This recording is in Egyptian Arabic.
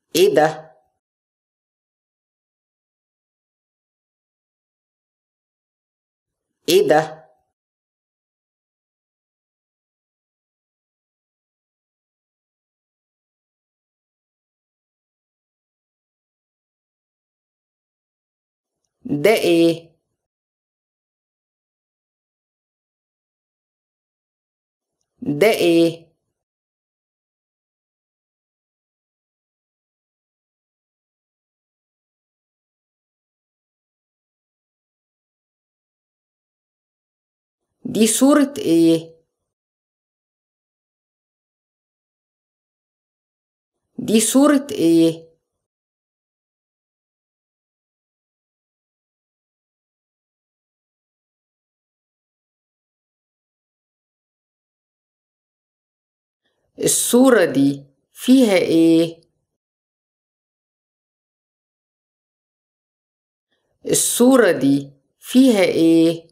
ايه ده ايه ده ده ايه ده ايه دي صورة ايه دي صورة ايه الصورة دي فيها ايه الصورة دي فيها ايه